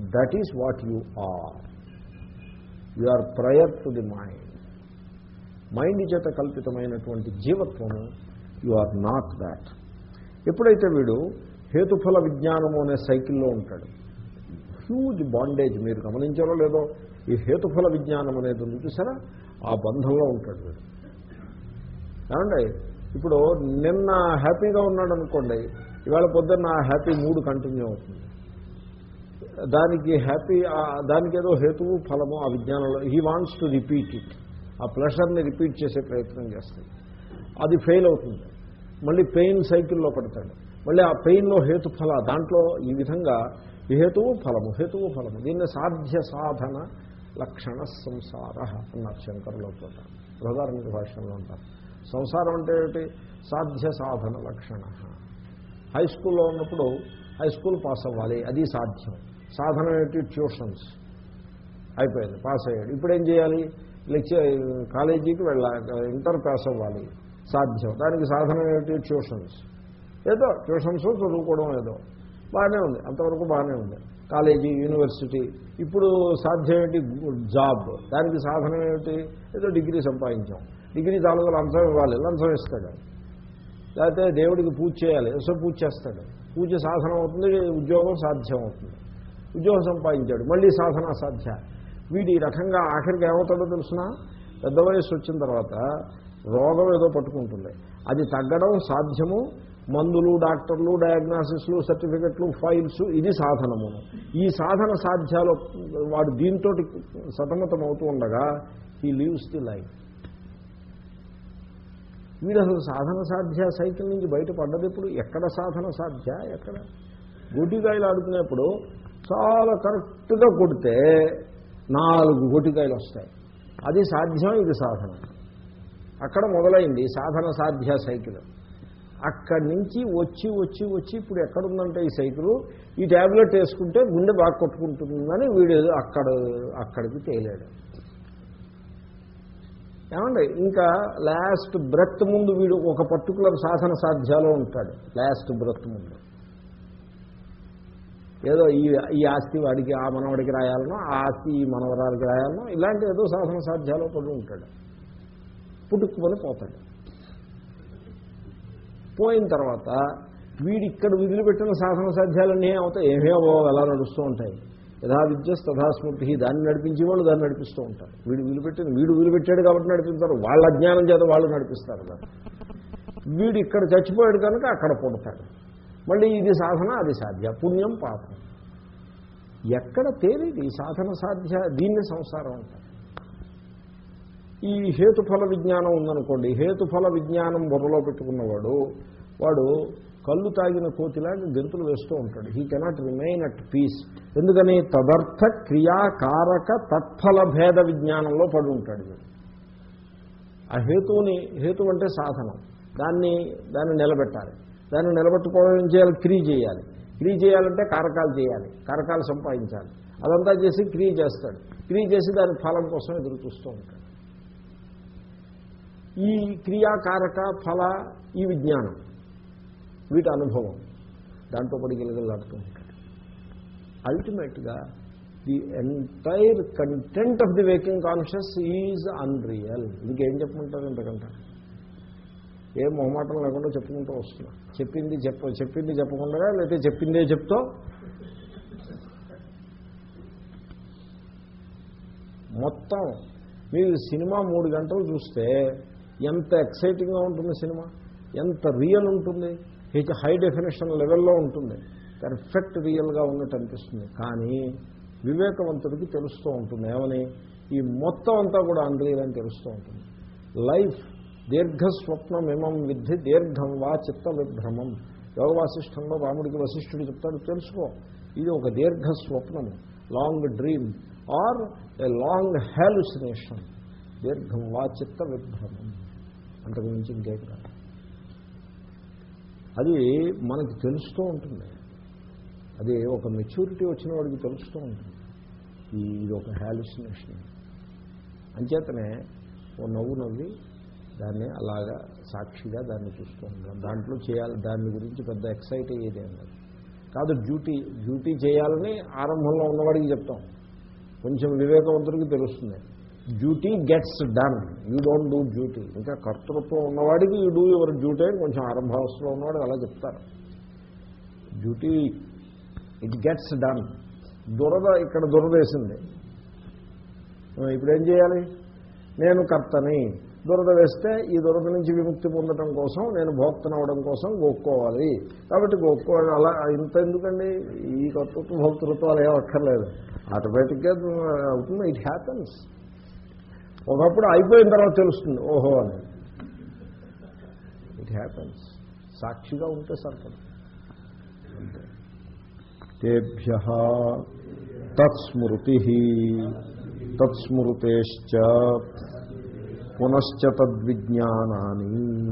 That is what you are you are prior to the mind mind చేత కల్పితమైనటువంటి జీవత్వము you are not that ఎప్పుడైతే వీడు హేతుఫల విజ్ఞానము అనే సైకిల్లో ఉంటాడు హ్యూజ్ బాండేజ్ మీరు గమనించారో లేదో ఈ హేతుఫల విజ్ఞానం అనేది ఉంది చూసారా ఆ బంధంలో ఉంటాడు వీడు ఏమండి ఇప్పుడు నిన్న హ్యాపీగా ఉన్నాడు అనుకోండి ఇవాళ పొద్దున్న ఆ హ్యాపీ మూడు కంటిన్యూ అవుతుంది దానికి హ్యాపీ దానికి ఏదో హేతువు ఫలము ఆ విజ్ఞానంలో he wants to repeat it ఆ ప్లెషర్ని రిపీట్ చేసే ప్రయత్నం చేస్తాడు అది ఫెయిల్ అవుతుంది మళ్ళీ పెయిన్ సైకిల్లో పడతాడు మళ్ళీ ఆ పెయిన్లో హేతుఫల దాంట్లో ఈ విధంగా ఈ హేతువు ఫలము హేతువు ఫలము దీన్ని సాధ్య సాధన లక్షణ సంసార అన్నారు శంకరులో చోట బృహదార్మిక భాషలో అంటారు సంసారం అంటే ఏమిటి సాధ్య సాధన లక్షణ హై స్కూల్లో ఉన్నప్పుడు హై స్కూల్ పాస్ అవ్వాలి అది సాధ్యం సాధన ఏమిటి ట్యూషన్స్ అయిపోయింది పాస్ అయ్యాడు ఇప్పుడు ఏం చేయాలి లెక్చర్ కాలేజీకి వెళ్ళాలి ఇంటర్ పాస్ అవ్వాలి సాధ్యం దానికి సాధన ఏమిటి ట్యూషన్స్ ఏదో ట్యూషన్స్ చదువుకోవడం ఏదో బాగానే ఉంది అంతవరకు బాగానే ఉంది కాలేజీ యూనివర్సిటీ ఇప్పుడు సాధ్యం ఏంటి జాబ్ దానికి సాధన ఏమిటి ఏదో డిగ్రీ సంపాదించాం డిగ్రీ తాలూకు లంచం ఇవ్వాలి లంచం ఇస్తాడు లేకపోతే దేవుడికి పూజ చేయాలి సో పూజ చేస్తాడు పూజ సాధన అవుతుంది ఉద్యోగం సాధ్యం అవుతుంది ఉద్యోగం సంపాదించాడు మళ్ళీ సాధన సాధ్య వీడు ఈ రకంగా ఆఖరికి ఏమవుతాడో తెలుసిన పెద్ద వయసు వచ్చిన తర్వాత రోగం ఏదో పట్టుకుంటుంది అది తగ్గడం సాధ్యము మందులు డాక్టర్లు డయాగ్నాసిస్లు సర్టిఫికెట్లు ఫైల్స్ ఇది సాధనము ఈ సాధన సాధ్యాలు వాడు దీంతో సతమతం అవుతూ ఉండగా హీ లీవ్స్ ది లైఫ్ వీడు అసలు సాధన సాధ్య సైకిల్ నుంచి బయటపడ్డది ఇప్పుడు ఎక్కడ సాధన సాధ్య ఎక్కడ గోటికాయలు ఆడుకునేప్పుడు చాలా కరెక్ట్గా కొడితే నాలుగు గోటికాయలు వస్తాయి అది సాధ్యం ఇది సాధన అక్కడ మొదలైంది సాధన సాధ్య సైకిల్ అక్కడి నుంచి వచ్చి వచ్చి వచ్చి ఇప్పుడు ఎక్కడుందంటే ఈ సైకిల్ ఈ ట్యాబ్లెట్ వేసుకుంటే గుండె బాగా కొట్టుకుంటుందని వీడు అక్కడ అక్కడికి తేలాడు ఏమండి ఇంకా లాస్ట్ బ్రెత్ ముందు వీడు ఒక పర్టికులర్ సాధన సాధ్యాలో ఉంటాడు లాస్ట్ బ్రెత్ ముందు ఏదో ఈ ఈ ఆస్తి వాడికి ఆ మనవడికి రాయాలనో ఆ ఆస్తి ఈ మనవరాలకి రాయాలనో ఇలాంటి ఏదో సాధన సాధ్యాలో పడి ఉంటాడు పుట్టుకుని పోతాడు పోయిన తర్వాత వీడు ఇక్కడ వదిలిపెట్టిన సాధన సాధ్యాలన్నీ అవుతాయి ఏమీ అవ్వవు ఎలా నడుస్తూ ఉంటాయి యథా విద్యస్ తథా స్మృతి దాన్ని నడిపించే వాళ్ళు దాన్ని నడిపిస్తూ ఉంటారు వీడు విలుపెట్టిన వీడు విలుపెట్టాడు కాబట్టి నడిపిస్తారు వాళ్ళ అజ్ఞానం చేత వాళ్ళు నడిపిస్తారు కదా వీడు ఇక్కడ చచ్చిపోయాడు కనుక అక్కడ పుడతాడు మళ్ళీ ఇది సాధన అది సాధ్య పుణ్యం పాపం ఎక్కడ తేలిది ఈ సాధన సాధ్య దీన్ని సంసారం అంటారు ఈ హేతుఫల విజ్ఞానం ఉందనుకోండి హేతుఫల విజ్ఞానం బుర్రలో పెట్టుకున్నవాడు వాడు కళ్ళు తాగిన కోతిలాగా గెంతులు వేస్తూ ఉంటాడు he cannot remain at peace ఎందుకని తదర్థ క్రియాకారక తత్ఫల భేద విజ్ఞానంలో పడి ఉంటాడు వీడు ఆ హేతువుని హేతు అంటే సాధనం దాన్ని దాన్ని నిలబెట్టాలి దాన్ని నిలబెట్టుకోవడం ఏం చేయాలి క్రియ చేయాలి క్రియ చేయాలంటే కారకాలు చేయాలి కారకాలు సంపాదించాలి అదంతా చేసి క్రియ చేస్తాడు క్రియ చేసి దాని ఫలం కోసం ఎదురు చూస్తూ ఉంటాడు ఈ క్రియాకారక ఫల ఈ విజ్ఞానం వీటి అనుభవం దాంట్లో పడి గిలగిలాడుతూ ఉంటాడు అల్టిమేట్గా the entire content of the waking conscious is unreal ఇంకేం చెప్పమంటారు ఇంతకంటే ఏం మొహమాటం లేకుండా చెప్పుకుంటూ వస్తున్నా చెప్పింది చెప్ప చెప్పింది చెప్పకుండా లేకపోతే చెప్పిందే చెప్తో మొత్తం మీరు సినిమా మూడు గంటలు చూస్తే ఎంత ఎక్సైటింగ్గా ఉంటుంది సినిమా ఎంత రియల్ ఉంటుంది హెచ్ హై డెఫినేషన్ లెవెల్లో ఉంటుంది పర్ఫెక్ట్ రియల్గా ఉన్నట్టు అనిపిస్తుంది కానీ వివేకవంతుడికి తెలుస్తూ ఉంటుంది ఏమని ఈ మొత్తం అంతా కూడా అన్రియల్ అని తెలుస్తూ ఉంటుంది లైఫ్ దీర్ఘస్వప్నమిమం విద్ధి దీర్ఘం వా చిత్త విభ్రమం యోగ వాసిష్టంలో రాముడికి వశిష్ఠుడు చెప్తాడు తెలుసుకో ఇది ఒక దీర్ఘ స్వప్నము long dream or a long hallucination దీర్ఘం వా చిత్త విభ్రమం అంతకు మించి ఇంకేం కాదు అది మనకి తెలుస్తూ ఉంటుంది అది ఒక మెచ్యూరిటీ వచ్చిన వాడికి తెలుస్తూ ఉంటుంది ఈ ఇది ఒక హాలుసినేషన్ అంచేతనే ఓ నవ్వు నవ్వి దాన్ని అలాగా సాక్షిగా దాన్ని చూస్తూ ఉంటాం దాంట్లో చేయాలి దాని గురించి పెద్ద ఎక్సైట్ అయ్యేది అన్నది కాదు డ్యూటీ డ్యూటీ చేయాలని ఆరంభంలో ఉన్నవాడికి చెప్తాం కొంచెం వివేకవంతుడికి తెలుస్తుంది duty gets done you don't do duty ఇంకా కర్తృత్వం ఉన్నవాడికి యూ డూ యువర్ డ్యూటీ అని కొంచెం ఆరంభావస్థలో ఉన్నవాడు అలా చెప్తారు డ్యూటీ ఇట్ గెట్స్ డన్ దురద ఇక్కడ దురద వేసింది ఇప్పుడు ఏం చేయాలి నేను కర్తని దురద వేస్తే ఈ దురద నుంచి విముక్తి పొందడం కోసం నేను భోక్తనవడం కోసం గోక్కోవాలి కాబట్టి గోక్కోవాలి అలా ఇంత ఎందుకండి ఈ కర్తృత్వ భోక్తృత్వాలు ఏం అక్కర్లేదు ఆటోమేటిక్గా అవుతుంది ఇట్ హ్యాపన్స్ ఒకప్పుడు అయిపోయిన తర్వాత తెలుస్తుంది ఓహో అని ఇట్ హ్యాపన్స్ సాక్షిగా ఉంటే సరిపడు తేభ్య తత్స్మృతి తత్స్మృతేశ్చ పునశ్చ తద్విజ్ఞానాన్ని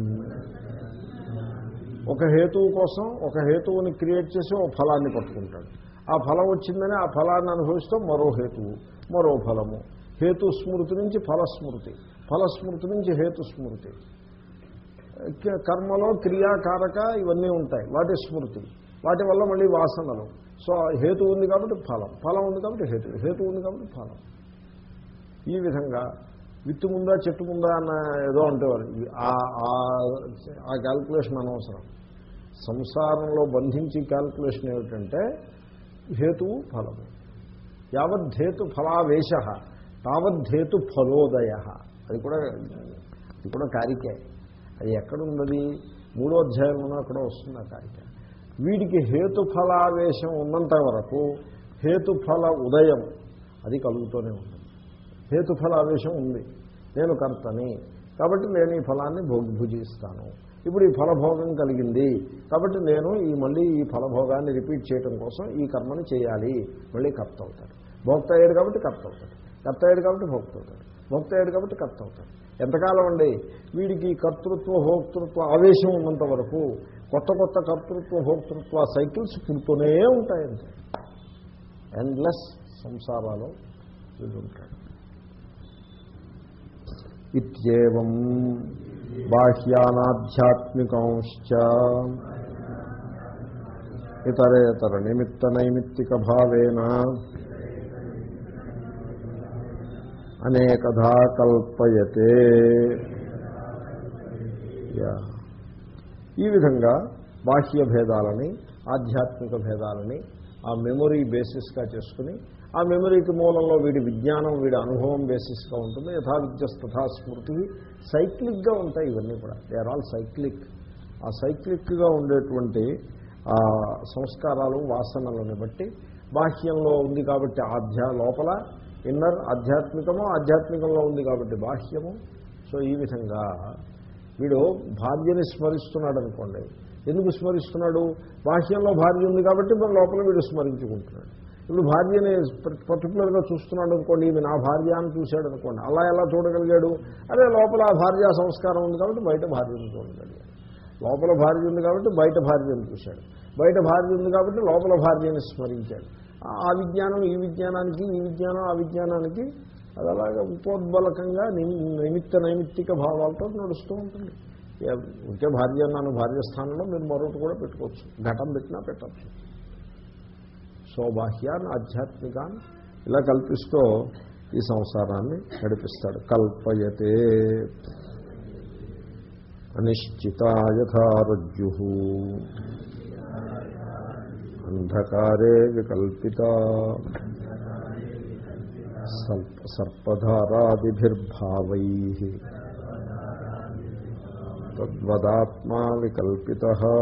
ఒక హేతువు కోసం ఒక హేతువుని క్రియేట్ చేసి ఒక ఫలాన్ని పట్టుకుంటాడు ఆ ఫలం వచ్చిందని ఆ ఫలాన్ని అనుభవిస్తూ మరో హేతువు మరో ఫలము హేతు స్మృతి నుంచి ఫలస్మృతి ఫలస్మృతి నుంచి హేతు స్మృతి కర్మలో క్రియాకారక ఇవన్నీ ఉంటాయి వాటి స్మృతి వాటి వల్ల మళ్ళీ వాసనలు సో హేతు ఉంది కాబట్టి ఫలం ఫలం ఉంది కాబట్టి హేతు హేతు ఉంది కాబట్టి ఫలం ఈ విధంగా విత్తు ముందా చెట్టు ముందా అన్న ఏదో అంటేవారు ఆ క్యాల్కులేషన్ అనవసరం సంసారంలో బంధించి క్యాల్కులేషన్ ఏమిటంటే హేతువు ఫలము యావద్ధేతు ఫలావేశ తావద్ధేతు ఫలోదయ అది కూడా అది కూడా కారికే అది ఎక్కడున్నది మూడో అధ్యాయంలో అక్కడ వస్తుంది ఆ కారిక వీడికి హేతుఫలావేశం ఉన్నంత వరకు హేతుఫల ఉదయం అది కలుగుతూనే ఉంటుంది హేతుఫలావేశం ఉంది నేను కర్తని కాబట్టి నేను ఈ ఫలాన్ని భుజిస్తాను ఇప్పుడు ఈ ఫలభోగం కలిగింది కాబట్టి నేను ఈ మళ్ళీ ఈ ఫలభోగాన్ని రిపీట్ చేయడం కోసం ఈ కర్మని చేయాలి మళ్ళీ కర్త అవుతాడు భోక్త అయ్యాడు కాబట్టి కర్త అవుతాడు కర్త అయ్యాడు కాబట్టి భోక్త అవుతాడు భోక్త అయ్యాడు కాబట్టి కర్త అవుతాడు ఎంతకాలం అండి వీడికి కర్తృత్వ భోక్తృత్వ ఆవేశం ఉన్నంత వరకు కొత్త కొత్త కర్తృత్వ భోక్తృత్వ సైకిల్స్ పుడుతూనే ఉంటాయంతే ఎండ్లెస్ సంసారాలు వీడు ఉంటాడు ఇత్యేవం బాహ్యానాధ్యాత్మికంశ్చ ఇతరేతర నిమిత్త నైమిత్తిక భావేన అనేకధా కల్పయతే ఈ విధంగా బాహ్య భేదాలని ఆధ్యాత్మిక భేదాలని ఆ మెమొరీ బేసిస్గా చేసుకుని ఆ మెమొరీకి మూలంలో వీడి విజ్ఞానం వీడి అనుభవం బేసిస్గా ఉంటుంది యథా విద్య తథా స్మృతి సైక్లిక్గా ఉంటాయి ఇవన్నీ కూడా దే ఆర్ ఆల్ సైక్లిక్ ఆ సైక్లిక్గా ఉండేటువంటి ఆ సంస్కారాలు వాసనలను బట్టి బాహ్యంలో ఉంది కాబట్టి ఆధ్యా లోపల ఇన్నర్ ఆధ్యాత్మికము ఆధ్యాత్మికంలో ఉంది కాబట్టి బాహ్యము సో ఈ విధంగా వీడు భార్యని స్మరిస్తున్నాడు అనుకోండి ఎందుకు స్మరిస్తున్నాడు బాహ్యంలో భార్య ఉంది కాబట్టి మన లోపల వీడు స్మరించుకుంటున్నాడు ఇప్పుడు భార్యని పర్టికులర్గా చూస్తున్నాడు అనుకోండి ఈమె నా భార్య అని చూశాడు అనుకోండి అలా ఎలా చూడగలిగాడు అదే లోపల ఆ భార్య సంస్కారం ఉంది కాబట్టి బయట భార్యను చూడగలిగాడు లోపల భార్య ఉంది కాబట్టి బయట భార్యను చూశాడు బయట భార్య ఉంది కాబట్టి లోపల భార్యని స్మరించాడు ఆ విజ్ఞానం ఈ విజ్ఞానానికి ఈ విజ్ఞానం ఆ విజ్ఞానానికి అది అలాగే ఉపోద్బలకంగా నిమిత్త నైమిత్తిక భావాలతో నడుస్తూ ఉంటుంది ఉంటే భార్య అన్నాను భార్య స్థానంలో మీరు మరొకటి కూడా పెట్టుకోవచ్చు ఘటం పెట్టినా పెట్టచ్చు సో బాహ్యాన్ని ఆధ్యాత్మికాన్ని ఇలా కల్పిస్తూ ఈ సంసారాన్ని నడిపిస్తాడు కల్పయతే అనిశ్చిత యథారజ్జు అంధకారే వికల్పిత సర్పధారాదిభిర్భావై తద్వదాత్మా వికల్పిత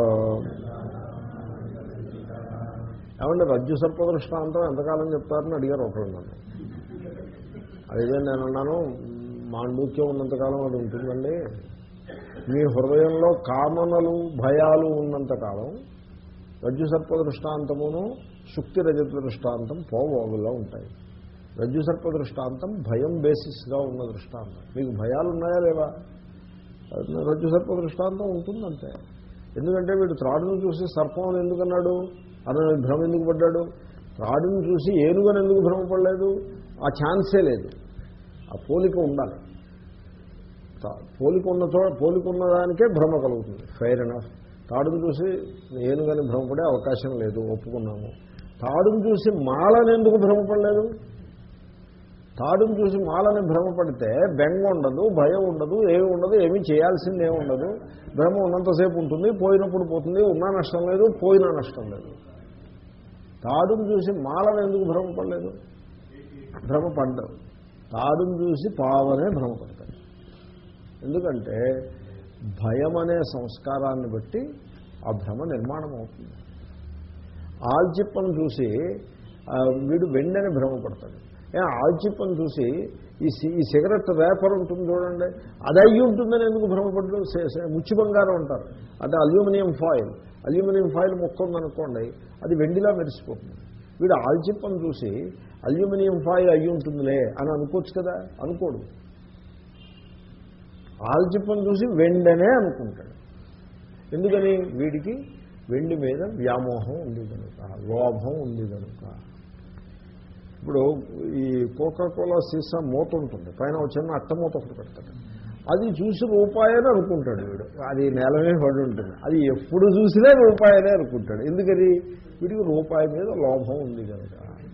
ఏమంటే రజ్జు సర్పదృష్టాంతం ఎంతకాలం చెప్తారని అడిగారు ఒకరు నన్ను అదే నేను అన్నాను మాండూక్యం ఉన్నంతకాలం అది ఉంటుందండి మీ హృదయంలో కామనలు భయాలు ఉన్నంతకాలం రజ్జు సర్ప దృష్టాంతమును శుక్తి రజత దృష్టాంతం పోవోగులా ఉంటాయి రజ్జు సర్ప దృష్టాంతం భయం బేసిస్గా ఉన్న దృష్టాంతం మీకు భయాలు ఉన్నాయా లేవా రజ్జు సర్ప దృష్టాంతం ఉంటుందంతే ఎందుకంటే వీడు త్రాడును చూసి సర్పం అని ఎందుకన్నాడు అని భ్రమ ఎందుకు పడ్డాడు త్రాడును చూసి ఏనుగని ఎందుకు భ్రమపడలేదు ఆ ఛాన్సే లేదు ఆ పోలిక ఉండాలి పోలిక ఉన్న చోట పోలిక ఉన్నదానికే భ్రమ కలుగుతుంది ఫెయిర్ ఎనఫ్ తాడును చూసి ఏనుగని భ్రమపడే అవకాశం లేదు ఒప్పుకున్నాము తాడును చూసి మాలని ఎందుకు భ్రమపడలేదు తాడును చూసి మాలని భ్రమపడితే బెంగ ఉండదు భయం ఉండదు ఏమి ఉండదు ఏమీ చేయాల్సిందే ఉండదు భ్రమ ఉన్నంతసేపు ఉంటుంది పోయినప్పుడు పోతుంది ఉన్నా నష్టం లేదు పోయినా నష్టం లేదు తాడును చూసి మాలను ఎందుకు భ్రమపడలేదు భ్రమపడ్డారు తాడును చూసి పావనే భ్రమపడతాడు ఎందుకంటే భయం అనే సంస్కారాన్ని బట్టి ఆ భ్రమ నిర్మాణం అవుతుంది ఆల్చిప్పను చూసి ఆ, వీడు వెండని భ్రమపడతాడు ఏ ఆల్చిప్పను చూసి ఈ సి- ఈ సిగరెట్ రేపర్ ఉంటుంది చూడండి అది అయ్యి ఉంటుందని ఎందుకు భ్రమపడ్డు సే- సే- ముచ్చి బంగారం అంటారు అంటే అల్యూమినియం ఫాయిల్ అల్యూమినియం ఫాయిల్ మొక్క ఉందనుకోండి అది వెండిలా మెరిసిపోతుంది వీడు ఆల్చిప్పను చూసి అల్యూమినియం ఫాయిల్ అయ్యి ఉంటుందిలే అని అనుకోవచ్చు కదా అనుకోడు ఆల్చిప్పను చూసి వెండనే అనుకుంటాడు ఎందుకని వీడికి వెండి మీద వ్యామోహం ఉంది కనుక లోభం ఉంది కనుక ఇప్పుడు ఈ కోకాకోలా సీసా మూత ఉంటుంది పైన ఒక చిన్న అట్ట మూత ఒకటి పెడతాడు అది చూసి రూపాయని అనుకుంటాడు వీడు అది నేలమే పడి ఉంటుంది అది ఎప్పుడు చూసినా రూపాయనే అనుకుంటాడు ఎందుకని వీడికి రూపాయి మీద లోభం ఉంది కనుక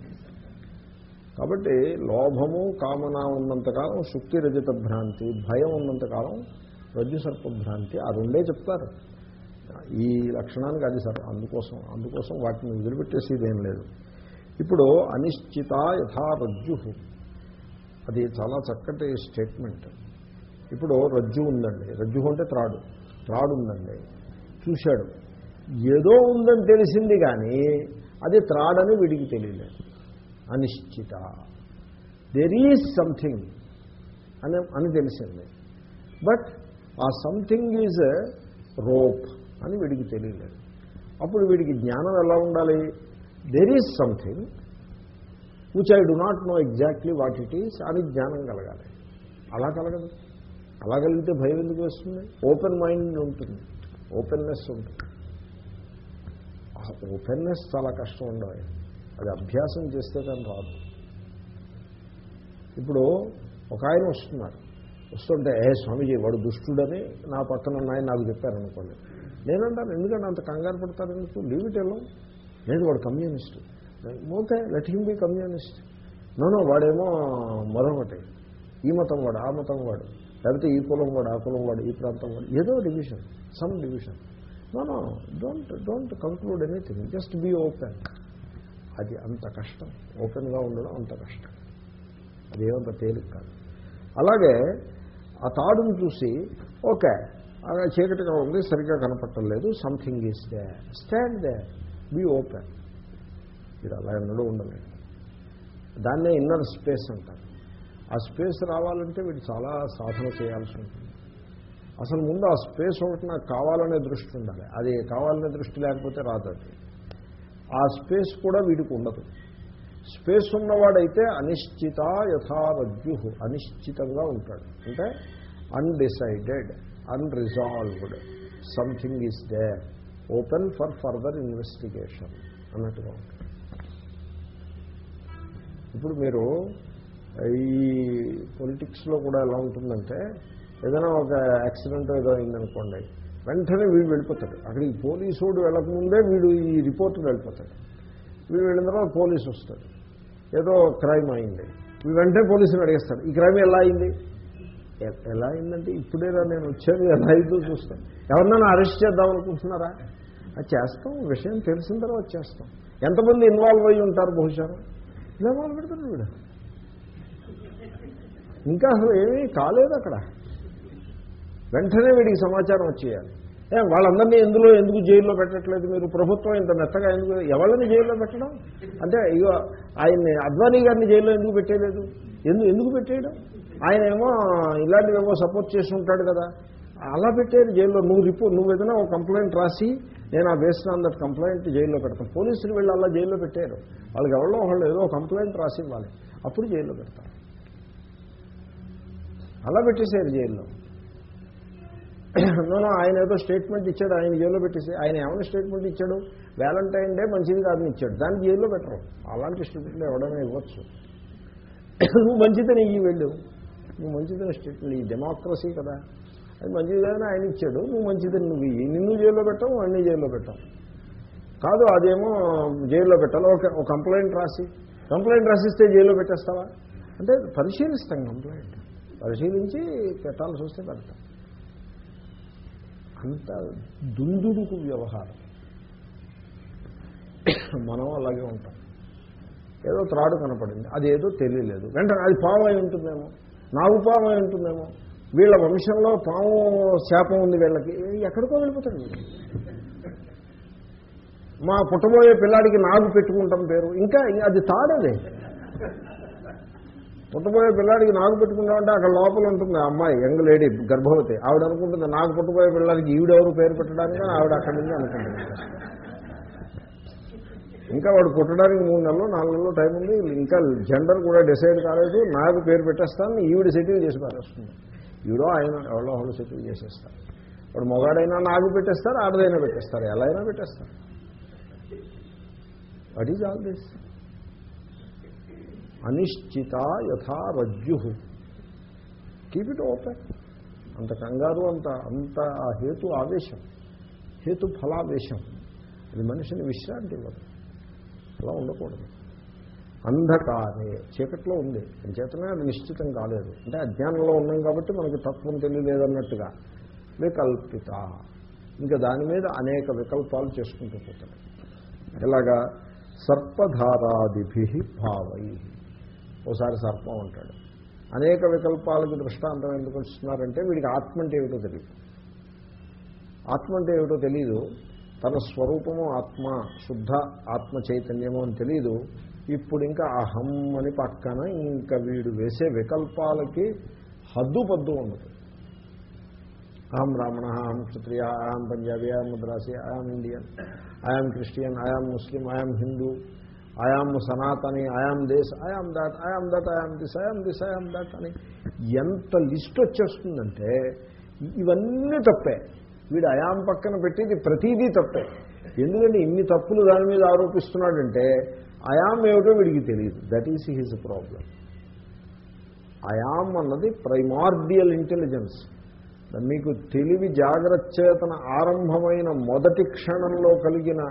కాబట్టి లోభము కామన ఉన్నంతకాలం శుక్తి రజత భ్రాంతి భయం ఉన్నంతకాలం రజ్జు సర్ప భ్రాంతి ఆ రెండే చెప్తారు ఈ లక్షణానికి అది సార్ అందుకోసం అందుకోసం వాటిని వదిలిపెట్టేసేది ఏం లేదు ఇప్పుడు అనిశ్చిత యథా రజ్జు అది చాలా చక్కటి స్టేట్మెంట్ ఇప్పుడు రజ్జు ఉందండి రజ్జు అంటే త్రాడు త్రాడు ఉందండి చూశాడు ఏదో ఉందని తెలిసింది కానీ అది త్రాడని వీడికి తెలియలేదు అనిశ్చిత దెర్ ఈజ్ సంథింగ్ అని అని తెలిసింది బట్ ఆ సంథింగ్ ఈజ్ రోప్ అని వీడికి తెలియలేదు అప్పుడు వీడికి జ్ఞానం ఎలా ఉండాలి there is something which I do not know exactly what it is అని జ్ఞానం కలగాలి అలా కలగదు అలా కలిగితే భయం ఎందుకు వస్తుంది ఓపెన్ మైండ్ ఉంటుంది ఓపెన్నెస్ ఉంటుంది ఆ ఓపెన్నెస్ చాలా కష్టం ఉండవు అది అభ్యాసం చేస్తే కానీ రాదు ఇప్పుడు ఒక ఆయన వస్తున్నారు వస్తుంటే ఏ స్వామీజీ వాడు దుష్టుడని నా పక్కన ఉన్న ఆయన నాకు చెప్పారనుకోండి నేనంటాను ఎందుకంటే అంత కంగారు పడతారు ఎందుకు లీవ్ ఇట్ ఎల్లో లేదు వాడు communist okay let him be communist no no వాడేమో మరొకటి ఈ మతం వాడు ఆ మతం వాడు లేకపోతే ఈ కులం వాడు ఆ కులం వాడు ఈ ప్రాంతం వాడు ఏదో division some division no no don't don't conclude anything just be open అది అంత కష్టం ఓపెన్గా ఉండడం అంత కష్టం అదేమంత తేలిక కాదు అలాగే ఆ తాడును చూసి ఓకే అలా చీకటిగా ఉంది సరిగ్గా కనపట్టలేదు something is there stand there be open మీరు అలా ఎన్నడూ ఉండలేదు దాన్నే ఇన్నర్ స్పేస్ అంటారు ఆ స్పేస్ రావాలంటే వీడు చాలా సాధన చేయాల్సి ఉంటుంది అసలు ముందు ఆ స్పేస్ ఒకటి నాకు కావాలనే దృష్టి ఉండాలి అది కావాలనే దృష్టి లేకపోతే రాదు అది ఆ స్పేస్ కూడా వీడికి ఉండదు స్పేస్ ఉన్నవాడైతే అనిశ్చిత యథారజ్జు అనిశ్చితంగా ఉంటాడు అంటే undecided unresolved something is there open for further investigation అన్నట్టుగా ఉంటుంది ఇప్పుడు మీరు ఈ పొలిటిక్స్లో కూడా ఎలా ఉంటుందంటే ఏదైనా ఒక యాక్సిడెంట్ ఏదో అయిందనుకోండి వెంటనే వీడు వెళ్ళిపోతాడు అక్కడికి పోలీసుడు వెళ్ళకముందే వీడు ఈ రిపోర్ట్ వెళ్ళిపోతాడు వీడు వెళ్ళిన తర్వాత పోలీసు వస్తాడు ఏదో క్రైమ్ అయింది వీడు వెంటనే పోలీసుని అడిగేస్తాడు ఈ క్రైమ్ ఎలా అయింది ఎ- ఎలా అయిందంటే ఇప్పుడేరా నేను వచ్చాను ఎలా అయిందో చూస్తాను ఎవరినైనా అరెస్ట్ చేద్దాం అనుకుంటున్నారా అది చేస్తాం విషయం తెలిసిన తర్వాత చేస్తాం ఎంతమంది ఇన్వాల్వ్ అయ్యి ఉంటారు బహుశా ఇలా మొదలు పెడతాడు వీడు ఇంకా అసలు ఏమీ కాలేదు అక్కడ వెంటనే వీడికి సమాచారం వచ్చేయాలి ఏ వాళ్ళందరినీ ఎందులో ఎందుకు జైల్లో పెట్టట్లేదు మీరు ప్రభుత్వం ఇంత మెత్తగా ఎందుకు ఎవరిని జైల్లో పెట్టడం అంటే ఇగో ఆయన్ని అద్వానీ గారిని జైల్లో ఎందుకు పెట్టేయలేదు ఎందు ఎందుకు పెట్టేయడం ఆయన ఏమో ఇలాంటివేమో సపోర్ట్ చేసి ఉంటాడు కదా అలా పెట్టేది జైల్లో నువ్వు రిపోర్ట్ నువ్వు ఏదైనా ఒక కంప్లైంట్ రాసి నేను ఆ వేసిన దట్ కంప్లైంట్ జైల్లో పెడతాను పోలీసులు వెళ్ళి అలా జైల్లో పెట్టారు వాళ్ళకి ఎవరో వాళ్ళు ఏదో కంప్లైంట్ రాసి ఇవ్వాలి అప్పుడు జైల్లో పెడతారు అలా పెట్టేశారు జైల్లో నో ఆయన ఏదో స్టేట్మెంట్ ఇచ్చాడు ఆయన జైల్లో పెట్టేసి ఆయన ఏమైనా స్టేట్మెంట్ ఇచ్చాడు వ్యాలంటైన్ డే మంచిది కాదని ఇచ్చాడు దాన్ని జైల్లో పెట్టరు అలాంటి స్టేట్మెంట్లు ఎవడైనా ఇవ్వచ్చు నువ్వు మంచిదని ఇవి వెళ్ళు నువ్వు మంచిదని స్టేట్మెంట్ ఈ డెమోక్రసీ కదా అది మంచిది కానీ ఆయన ఇచ్చాడు నువ్వు మంచిదని నువ్వు ఇయ్యి నిన్ను జైల్లో పెట్టావు అన్ని జైల్లో పెట్టావు కాదు అదేమో జైల్లో పెట్టాలి ఒక ఒక కంప్లైంట్ రాసి కంప్లైంట్ రాసిస్తే జైల్లో పెట్టేస్తావా అంటే పరిశీలిస్తాం కంప్లైంట్ పరిశీలించి పెట్టాల్సి వస్తే పెడతాం అంత దుందుడుకు వ్యవహారం మనం అలాగే ఉంటాం ఏదో త్రాడు కనపడింది అదేదో తెలియలేదు వెంటనే అది పాము అయి ఉంటుందేమో నాగు పాము అయి ఉంటుందేమో వీళ్ళ వంశంలో పాము శాపం ఉంది వీళ్ళకి ఎక్కడికో వెళ్ళిపోతాడు వీడు. మా పుట్టబోయే పిల్లాడికి నాగు పెట్టుకుంటాం పేరు ఇంకా అది తాడదే పుట్టబోయే పిల్లాడికి నాగు పెట్టుకుంటామంటే అక్కడ లోపల ఉంటుంది ఆ అమ్మాయి యంగ్ లేడీ గర్భవతి ఆవిడ అనుకుంటుంది నాకు పుట్టబోయే పిల్లాడికి ఈవిడెవరు పేరు పెట్టడానికి ఆవిడ అక్కడి నుంచి అనుకుంటుంది ఇంకా వాడు పుట్టడానికి మూడు నెలలు నాలుగు నెలలు టైం ఉంది ఇంకా జెండర్ కూడా డిసైడ్ కాలేదు నాకు పేరు పెట్టేస్తాను ఈవిడ సెటిల్ చేసి పారేస్తుంది ఈవిడో ఆయన ఎవరో వాళ్ళు సెటిల్ చేసేస్తారు వాడు మొగాడైనా నాకు పెట్టేస్తారు ఆడదైనా పెట్టేస్తారు ఎలా అయినా పెట్టేస్తారు వాట్ ఈజ్ ఆల్ దిస్ అనిశ్చిత యథా రజ్జు కీప్ ఇట్ ఓపెన్ అంత కంగారు అంత అంత ఆ హేతు ఆవేశం హేతు ఫలావేశం అది మనిషిని విశ్రాంతి ఇవ్వదు అలా ఉండకూడదు అంధకారే చీకట్లో ఉంది చేతనే అది నిశ్చితం కాలేదు అంటే అజ్ఞానంలో ఉన్నాం కాబట్టి మనకి తత్వం తెలియలేదన్నట్టుగా వికల్పిత ఇంకా దాని మీద అనేక వికల్పాలు చేసుకుంటూ పోతాడు ఎలాగా సర్పధారాదిభి భావై ఓసారి సర్పం అంటాడు అనేక వికల్పాలకు దృష్టాంతం ఎందుకు వస్తున్నారంటే వీడికి ఆత్మ అంటే ఏమిటో తెలియదు ఆత్మ అంటే ఏమిటో తెలియదు తన స్వరూపము ఆత్మ శుద్ధ ఆత్మ చైతన్యము అని తెలియదు ఇప్పుడు ఇంకా అహం అని పక్కన ఇంకా వీడు వేసే వికల్పాలకి హద్దు పద్దు ఉండదు అహం బ్రాహ్మణ అహం క్షత్రియ అహం పంజాబీ అహం మద్రాసి అహం Indian I'm Christian I'm Muslim I'm Hindu I'm Sanatani I'm desh I'm that I'm that I'm this I'm this I'm that అని ఎంత లిస్ట్ వచ్చేస్తుందంటే ఇవన్నీ తప్పే వీడు అయాం పక్కన పెట్టేది ప్రతీదీ తప్పే ఎందుకంటే ఇన్ని తప్పులు దాని మీద ఆరోపిస్తున్నాడంటే అయాం ఏమిటో వీడికి తెలియదు that is his problem I'm అన్నది ప్రైమార్డియల్ ఇంటెలిజెన్స్ మీకు తెలివి జాగ్రత్త చేతన ఆరంభమైన మొదటి క్షణంలో కలిగిన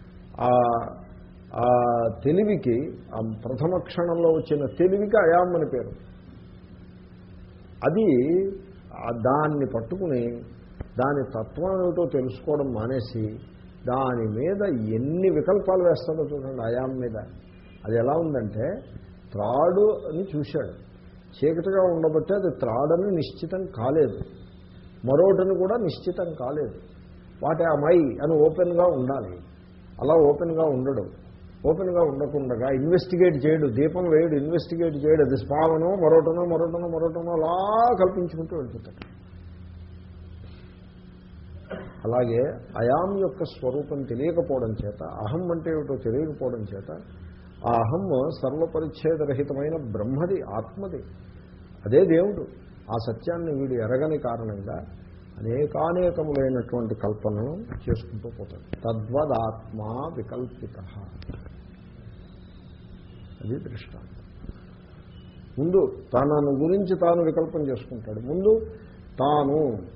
ఆ తెలివికి ఆ ప్రథమ క్షణంలో వచ్చిన తెలివికి అయాం అని పేరు అది దాన్ని పట్టుకుని దాని తత్వం ఏమిటో తెలుసుకోవడం మానేసి దాని మీద ఎన్ని వికల్పాలు వేస్తాడో చూడండి అయాం మీద అది ఎలా ఉందంటే త్రాడు అని చూశాడు చీకటిగా ఉండబట్టే అది త్రాడని నిశ్చితం కాలేదు మరోటని కూడా నిశ్చితం కాలేదు వాటి ఆ మై అని ఓపెన్గా ఉండాలి అలా ఓపెన్గా ఉండడు ఓపెన్గా ఉండకుండా ఇన్వెస్టిగేట్ చేయడు దీపం వేయడు ఇన్వెస్టిగేట్ చేయడు అది స్పావనో మరోటనో మరోటనో మరోటనో అలా కల్పించుకుంటూ వెళ్ళిపోతాడు అలాగే అయాం యొక్క స్వరూపం తెలియకపోవడం చేత అహం అంటే ఏమిటో తెలియకపోవడం చేత ఆ అహం సర్వపరిచ్ఛేదరహితమైన బ్రహ్మది ఆత్మది అదే దేవుడు ఆ సత్యాన్ని వీడు ఎరగని కారణంగా అనేకానేకములైనటువంటి కల్పనను చేసుకుంటూ పోతాడు తద్వదాత్మా వికల్పిత అది దృష్టాంతం ముందు తనను గురించి తాను వికల్పం చేసుకుంటాడు ముందు తాను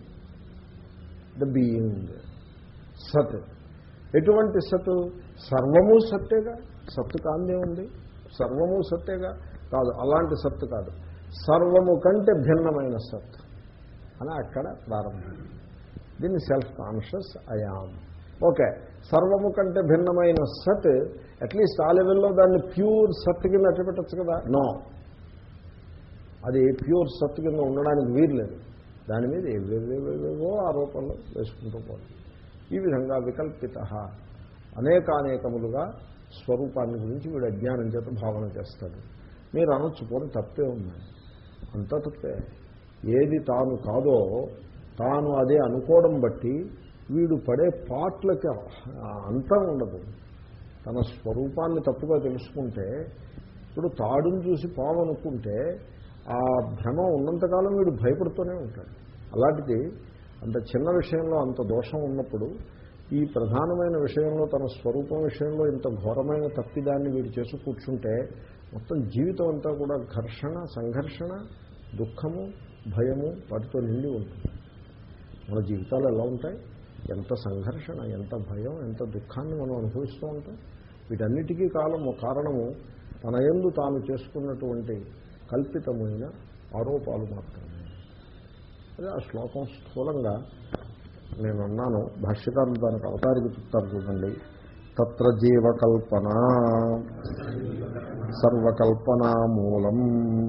ద బీయింగ్ సత్ ఎటువంటి సత్ సర్వము సత్తేగా సత్తు కాందే ఉంది సర్వము సత్తేగా కాదు అలాంటి సత్తు కాదు సర్వము కంటే భిన్నమైన సత్ అని అక్కడ ప్రారంభం దీన్ని సెల్ఫ్ కాన్షియస్ అయాం ఓకే సర్వము కంటే భిన్నమైన సత్ అట్లీస్ట్ ఆ లెవెల్లో దాన్ని ప్యూర్ సత్ కింద అట్టపెట్టచ్చు కదా నో అది ప్యూర్ సత్ కింద ఉండడానికి వీర్లేదు దాని మీద ఏవేవేవేవో ఆరోపణలు వేసుకుంటూ పోవడం ఈ విధంగా వికల్పిత అనేకానేకములుగా స్వరూపాన్ని గురించి వీడు అజ్ఞానం చేత భావన చేస్తాడు మీరు అనొచ్చు పోనీ తప్పే ఉన్నాయి అంతా తప్పే ఏది తాను కాదో తాను అదే అనుకోవడం బట్టి వీడు పడే పాటలకి అంతం ఉండదు తన స్వరూపాన్ని తప్పుగా తెలుసుకుంటే ఇప్పుడు తాడును చూసి పాము అనుకుంటే ఆ భ్రమ ఉన్నంతకాలం వీడు భయపడుతూనే ఉంటాడు అలాంటిది అంత చిన్న విషయంలో అంత దోషం ఉన్నప్పుడు ఈ ప్రధానమైన విషయంలో తన స్వరూపం విషయంలో ఇంత ఘోరమైన తప్పిదాన్ని వీడు చేసి కూర్చుంటే మొత్తం జీవితం అంతా కూడా ఘర్షణ సంఘర్షణ దుఃఖము భయము వాటితో నిండి ఉంటుంది మన జీవితాలు ఎలా ఉంటాయి ఎంత సంఘర్షణ ఎంత భయం ఎంత దుఃఖాన్ని మనం అనుభవిస్తూ ఉంటాం వీటన్నిటికీ కాలము కారణము తన యందు తాను చేసుకున్నటువంటి కల్పితమైన ఆరోపాలు మాత్రమే అదే ఆ శ్లోకం స్థూలంగా నేను అన్నాను భాష్యకారులు దానికి అవతారికి చెప్తారు చూడండి తత్ర జీవకల్పన సర్వకల్పనా మూలం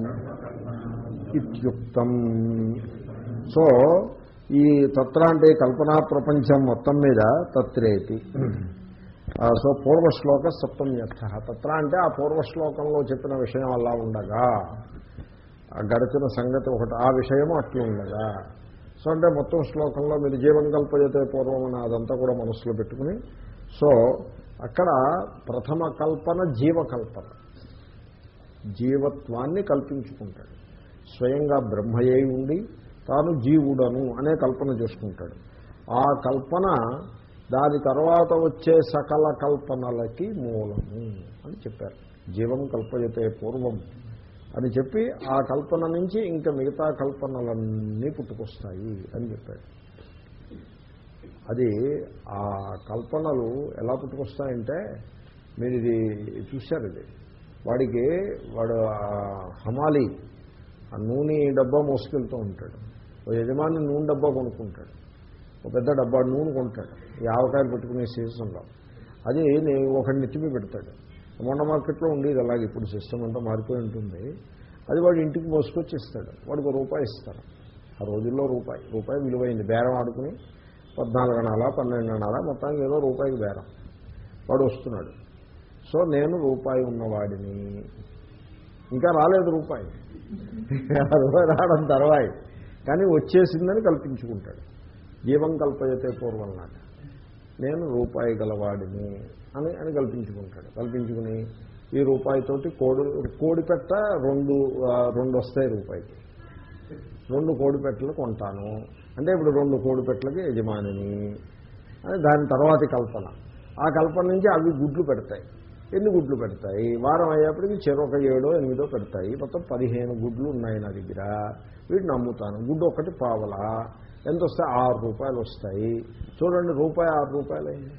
ఇత్యుక్తం సో ఈ తత్ర అంటే కల్పనా ప్రపంచం మొత్తం మీద తత్రేతి ఆ, సో పూర్వశ్లోక సప్తమ్యర్థ తత్ర అంటే ఆ పూర్వశ్లోకంలో చెప్పిన విషయం అలా ఉండగా ఆ గడిచిన సంగతి ఒకటి ఆ విషయం అట్లా ఉండగా సో అంటే మొత్తం శ్లోకంలో మీరు జీవం కల్పయతే పూర్వం అని అదంతా కూడా మనసులో పెట్టుకుని సో అక్కడ ప్రథమ కల్పన జీవకల్పన జీవత్వాన్ని కల్పించుకుంటాడు స్వయంగా బ్రహ్మయ్యి ఉండి తాను జీవుడను అనే కల్పన చేసుకుంటాడు ఆ కల్పన దాని తర్వాత వచ్చే సకల కల్పనలకి మూలము అని చెప్పారు జీవం కల్పయతే పూర్వం అని చెప్పి ఆ కల్పన నుంచి ఇంకా మిగతా కల్పనలన్నీ పుట్టుకొస్తాయి అని చెప్పాడు అది ఆ కల్పనలు ఎలా పుట్టుకొస్తాయంటే మీరు ఇది చూశారు ఇది వాడికి వాడు ఆ హమాలి ఆ నూనె డబ్బా మోసుకెళ్తూ ఉంటాడు ఓ యజమాని నూనె డబ్బా కొనుక్కుంటాడు ఒక పెద్ద డబ్బా నూనె కొంటాడు ఈ ఆవకాయలు పెట్టుకునే సీజన్లో అది నేను ఒకటి నెత్తిమి పెడతాడు మొన్న మార్కెట్లో ఉండేది అలాగే ఇప్పుడు సిస్టమ్ అంతా మారిపోయి ఉంటుంది అది వాడు ఇంటికి మోసుకొచ్చి ఇస్తాడు వాడికి ఒక రూపాయి ఇస్తారు ఆ రోజుల్లో రూపాయి రూపాయి విలువైంది బేరం ఆడుకుని పద్నాలుగు అనాలా పన్నెండు అనాలా మొత్తానికి ఏదో రూపాయికి బేరం వాడు వస్తున్నాడు సో నేను రూపాయి ఉన్నవాడిని ఇంకా రాలేదు రూపాయి ఆ రూపాయి రావడం తర్వాయి కానీ వచ్చేసిందని కల్పించుకుంటాడు జీవం కల్పయతే పూర్వం నాట నేను రూపాయి గలవాడిని అని అని కల్పించుకుంటాడు కల్పించుకుని ఈ రూపాయితోటి కోడి కోడి పెట్ట రెండు ఆ, రెండు వస్తాయి రూపాయికి రెండు కోడి పెట్టలు కొంటాను అంటే ఇప్పుడు రెండు కోడి పెట్టలకి యజమానిని అని దాని తర్వాతి కల్పన ఆ కల్పన నుంచి అవి గుడ్లు పెడతాయి ఎన్ని గుడ్లు పెడతాయి వారం అయ్యేప్పటికి చెరొక ఏడో ఎనిమిదో పెడతాయి మొత్తం పదిహేను గుడ్లు ఉన్నాయి నా దగ్గర వీటిని అమ్ముతాను గుడ్డు ఒకటి పావలా ఎంత వస్తాయి ఆరు రూపాయలు వస్తాయి చూడండి రూపాయి ఆరు రూపాయలు అయింది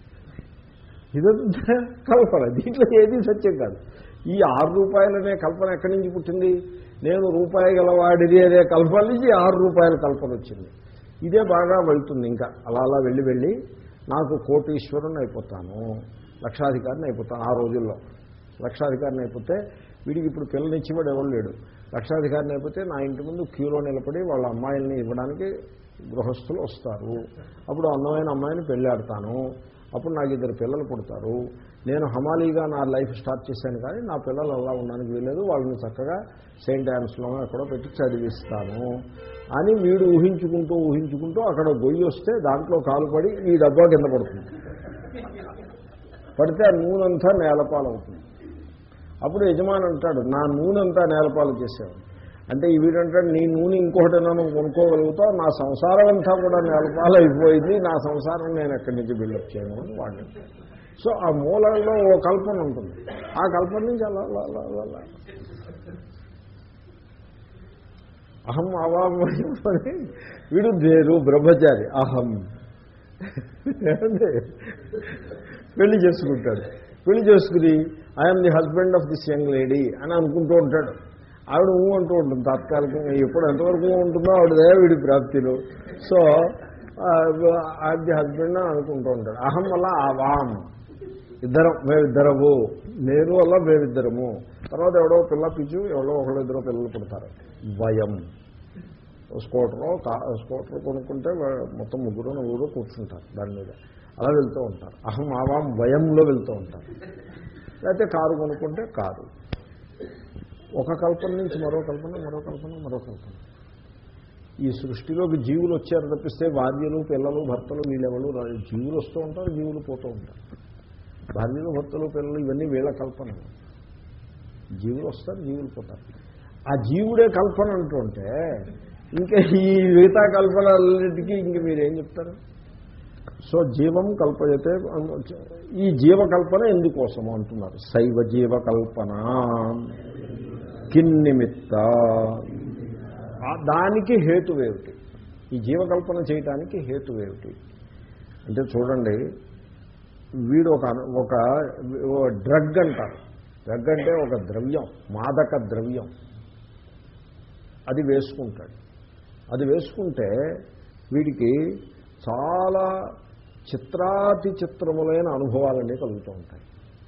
ఇదంతా కల్పన దీంట్లో ఏది సత్యం కాదు ఈ ఆరు రూపాయలనే కల్పన ఎక్కడి నుంచి పుట్టింది నేను రూపాయి గలవాడిది అనే కల్పన నుంచి ఆరు రూపాయల కల్పన వచ్చింది ఇదే బాగా వెళ్తుంది ఇంకా అలా అలా వెళ్ళి వెళ్ళి నాకు కోటీశ్వరుని అయిపోతాను లక్షాధికారిని అయిపోతాను ఆ రోజుల్లో లక్షాధికారిని అయిపోతే వీడికి ఇప్పుడు పిల్లనిచ్చేవాడు ఎవరు లేడు లక్షాధికారిని అయిపోతే నా ఇంటి ముందు క్యూలో నిలబడి వాళ్ళ అమ్మాయిల్ని ఇవ్వడానికి గృహస్థులు వస్తారు అప్పుడు అందమైన అమ్మాయిని పెళ్ళాడతాను అప్పుడు నాకు ఇద్దరు పిల్లలు పుడతారు నేను హమాలీగా నా లైఫ్ స్టార్ట్ చేశాను కానీ నా పిల్లలు అలా ఉండడానికి వీలేదు వాళ్ళని చక్కగా సెయింట్ యాన్స్లో ఎక్కడో పెట్టి చదివిస్తాను అని వీడు ఊహించుకుంటూ ఊహించుకుంటూ అక్కడ గొయ్యి వస్తే దాంట్లో కాలు పడి ఈ డబ్బా కింద పడుతుంది పడితే ఆ నూనెంతా నేలపాలవుతుంది అప్పుడు యజమాని అంటాడు నా నూనెంతా నేలపాలు చేశావు అంటే ఈ వీడంటాడు నీ నూనె ఇంకొకటైనా నువ్వు కొనుక్కోగలుగుతావు నా సంసారం అంతా కూడా నేలపాలు అయిపోయింది నా సంసారం నేను ఎక్కడి నుంచి బిల్డప్ చేయను అని వాడిని సో ఆ మూలంలో ఓ కల్పన ఉంటుంది ఆ కల్పన నుంచి అలా అలా అలా అలా అలా అహం అవాం అని వీడు దేరు బ్రహ్మచారి అహం ఏమండి? పెళ్లి చేసుకుంటాడు పెళ్లి చేసుకుని I'm the husband of this young lady అని అనుకుంటూ ఉంటాడు ఆవిడ ఊ అంటూ ఉంటుంది తాత్కాలికంగా ఎప్పుడు ఎంతవరకు ఊ ఉంటుందో ఆవిడదే వీడి ప్రాప్తిలో సో ఐఎమ్ ది హస్బెండ్ అని అనుకుంటూ ఉంటాడు అహం వల్ల ఆవాం ఇద్దరం మేమిద్దరము నేను వల్ల మేమిద్దరము తర్వాత ఎవడో పిల్ల పిచ్చు ఎవడో ఒకళ్ళు ఇద్దరు పిల్లలు పుడతారు వయం స్కూటరు కా స్కూటర్ కొనుక్కుంటే వా- మొత్తం ముగ్గురు నలుగురు కూర్చుంటారు దాని మీద అలా వెళ్తూ ఉంటారు అహం ఆవాం వయంలో వెళ్తూ ఉంటారు లేకపోతే కారు కొనుక్కుంటే కారు ఒక కల్పన నుంచి మరో కల్పన మరో కల్పన మరో కల్పన ఈ సృష్టిలోకి జీవులు వచ్చారు తప్పిస్తే భార్యలు పిల్లలు భర్తలు వీళ్ళెవరు రా- జీవులు వస్తూ ఉంటారు జీవులు పోతూ ఉంటారు భార్యలు భర్తలు పిల్లలు ఇవన్నీ వీళ్ళ కల్పనలు జీవులు వస్తారు జీవులు పోతారు ఆ జీవుడే కల్పన అంటుంటే ఇంకా ఈ మిగతా కల్పనలన్నిటికీ ఇంక మీరేం చెప్తారు సో జీవం కల్పయతే ఈ జీవకల్పన ఎందుకోసము అంటున్నారు శైవ జీవకల్పన కిన్నిమిత్త ఆ దానికి హేతువేమిటి ఈ జీవకల్పన చేయటానికి హేతు ఏమిటి అంటే చూడండి వీడు ఒక అను- ఒక డ్రగ్ అంటారు డ్రగ్ అంటే ఒక ద్రవ్యం మాదక ద్రవ్యం అది వేసుకుంటాడు అది వేసుకుంటే వీడికి చాలా చిత్రాతి చిత్రములైన అనుభవాలన్నీ కలుగుతూ ఉంటాయి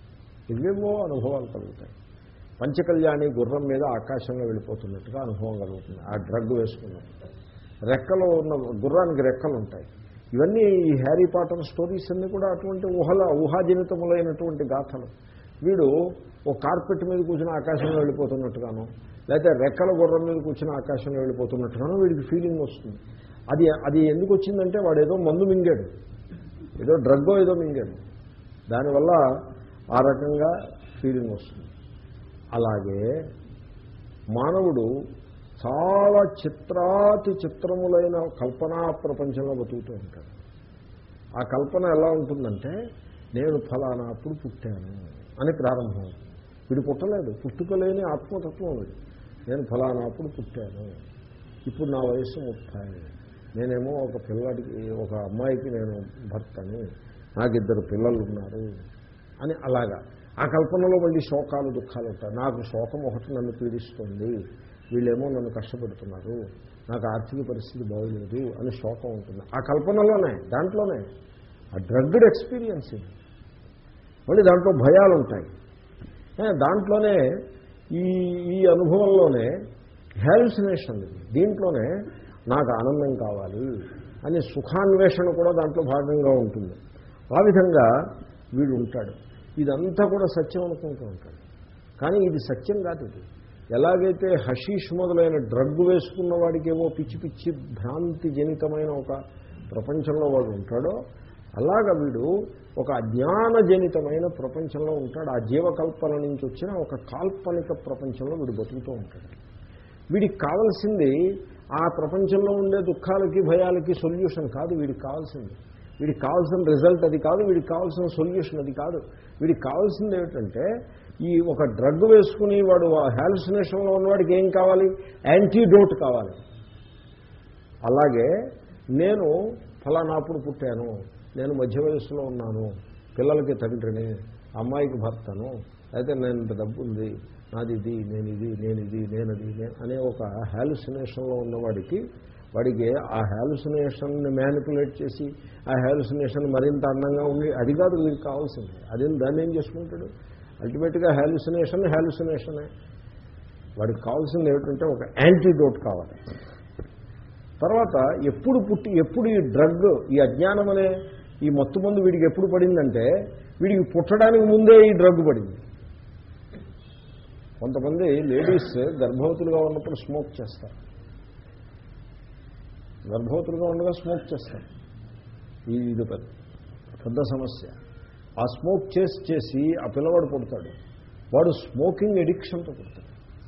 ఎవేవో అనుభవాలు కలుగుతాయి పంచకళ్యాణి గుర్రం మీద ఆకాశంలో వెళ్ళిపోతున్నట్టుగా అనుభవం కలుగుతుంది ఆ డ్రగ్ వేసుకున్నట్టు రెక్కలు ఉన్న గుర్రానికి రెక్కలు ఉంటాయి ఇవన్నీ ఈ హ్యారీ పాటర్ స్టోరీస్ అన్నీ కూడా అటువంటి ఊహల ఊహాజనితములైనటువంటి గాథలు వీడు ఓ కార్పెట్ మీద కూర్చుని ఆకాశంలో వెళ్ళిపోతున్నట్టుగాను లేకపోతే రెక్కల గుర్రం మీద కూర్చుని ఆకాశంలో వెళ్ళిపోతున్నట్టుగాను వీడికి ఫీలింగ్ వస్తుంది అది అది ఎందుకు వచ్చిందంటే వాడు ఏదో మందు మింగాడు ఏదో డ్రగ్గో ఏదో మింగాడు దానివల్ల ఆ రకంగా ఫీలింగ్ వస్తుంది అలాగే మానవుడు చాలా చిత్రాతి చిత్రములైన కల్పనా ప్రపంచంలో బతుకుతూ ఉంటాడు ఆ కల్పన ఎలా ఉంటుందంటే నేను ఫలానా అప్పుడు పుట్టాను అని ప్రారంభం వీడు పుట్టలేదు పుట్టుకలేని ఆత్మతత్వం వీడు నేను ఫలానా అప్పుడు పుట్టాను ఇప్పుడు నా వయస్సు ముప్పై నేనేమో ఒక పిల్లడికి ఒక అమ్మాయికి నేను భర్తని నాకు ఇద్దరు పిల్లలు ఉన్నారు అని అలాగా ఆ కల్పనలో మళ్ళీ శోకాలు దుఃఖాలు ఉంటాయి నాకు శోకం ఒకటి నన్ను పీడిస్తుంది వీళ్ళేమో నన్ను కష్టపెడుతున్నారు నాకు ఆర్థిక పరిస్థితి బాగోలేదు అని శోకం ఉంటుంది ఆ కల్పనలోనే దాంట్లోనే ఆ డ్రగ్డ్ ఎక్స్పీరియన్స్ ఇది మళ్ళీ దాంట్లో భయాలు ఉంటాయి ఏ, దాంట్లోనే ఈ ఈ అనుభవంలోనే హ్యాలుసినేషన్ ఇది దీంట్లోనే నాకు ఆనందం కావాలి అని సుఖాన్వేషణ కూడా దాంట్లో భాగంగా ఉంటుంది ఆ విధంగా వీడు ఉంటాడు ఇదంతా కూడా సత్యం అనుకుంటూ ఉంటాడు కానీ ఇది సత్యం కాదు ఇది ఎలాగైతే హషీష్ మొదలైన డ్రగ్ వేసుకున్న వాడికేమో పిచ్చి పిచ్చి భ్రాంతి జనితమైన ఒక ప్రపంచంలో వాడు ఉంటాడో అలాగ వీడు ఒక అజ్ఞానజనితమైన ప్రపంచంలో ఉంటాడు ఆ జీవకల్పన నుంచి వచ్చిన ఒక కాల్పనిక ప్రపంచంలో వీడు బతుకుతూ ఉంటాడు వీడికి కావాల్సింది ఆ ప్రపంచంలో ఉండే దుఃఖాలకి భయాలకి సొల్యూషన్ కాదు వీడికి కావాల్సింది వీడికి కావాల్సిన రిజల్ట్ అది కాదు వీడికి కావాల్సిన సొల్యూషన్ అది కాదు వీడికి కావాల్సింది ఏమిటంటే ఈ ఒక డ్రగ్ వేసుకుని వాడు హ్యాలుసినేషన్లో ఉన్నవాడికి ఏం కావాలి యాంటీడోట్ కావాలి అలాగే నేను ఫలానాప్పుడు పుట్టాను నేను మధ్య వయస్సులో ఉన్నాను పిల్లలకి తండ్రిని అమ్మాయికి భర్తను అయితే నేను ఇంత డబ్బు ఉంది నాది ఇది నేను ఇది నేను ఇది నేను అది నేను అనే ఒక హ్యాలుసినేషన్లో ఉన్నవాడికి వాడికి ఆ హ్యాలుసినేషన్ని మ్యానిపులేట్ చేసి ఆ హ్యాలుసినేషన్ మరింత అందంగా ఉండి అది కాదు వీడికి కావాల్సింది అదే దాన్ని ఏం చేసుకుంటాడు అల్టిమేట్గా హ్యాలుసినేషన్ హ్యాలుసినేషనే వాడికి కావాల్సింది ఏమిటంటే ఒక యాంటీడోట్ కావాలి తర్వాత ఎప్పుడు పుట్టి ఎప్పుడు ఈ డ్రగ్ ఈ అజ్ఞానం అనే ఈ మత్తు మందు వీడికి ఎప్పుడు పడిందంటే వీడికి పుట్టడానికి ముందే ఈ డ్రగ్ పడింది కొంతమంది లేడీస్ గర్భవతులుగా ఉన్నప్పుడు స్మోక్ చేస్తారు గర్భవతులుగా ఉండగా స్మోక్ చేస్తారు ఇది ఇది పెద్ద పెద్ద సమస్య ఆ స్మోక్ చేసి చేసి ఆ పిల్లవాడు పుడతాడు వాడు స్మోకింగ్ ఎడిక్షన్తో పుడతాడు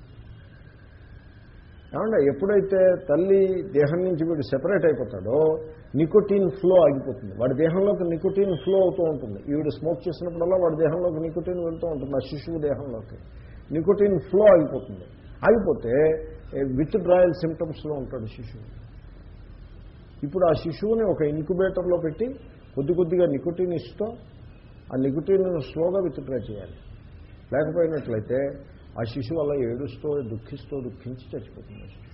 ఏమంటే ఎప్పుడైతే తల్లి దేహం నుంచి వీడు సెపరేట్ అయిపోతాడో నికోటీన్ ఫ్లో ఆగిపోతుంది వాడి దేహంలోకి నికోటీన్ ఫ్లో అవుతూ ఉంటుంది ఈవిడ స్మోక్ చేసినప్పుడల్లా వాడి దేహంలోకి నికోటీన్ వెళ్తూ ఉంటుంది ఆ శిశువు దేహంలోకి నికోటీన్ ఫ్లో ఆగిపోతుంది ఆగిపోతే విత్ డ్రాయల్ సిమ్టమ్స్లో ఉంటాడు శిశువు ఇప్పుడు ఆ శిశువుని ఒక ఇంక్యుబేటర్లో పెట్టి కొద్ది కొద్దిగా నికోటీన్ ఇస్తూ ఆ నికోటీన్ స్లోగా విత్డ్రా చేయాలి లేకపోయినట్లయితే ఆ శిశువు అలా ఏడుస్తూ దుఃఖిస్తూ దుఃఖించి చచ్చిపోతుంది ఆ శిశువు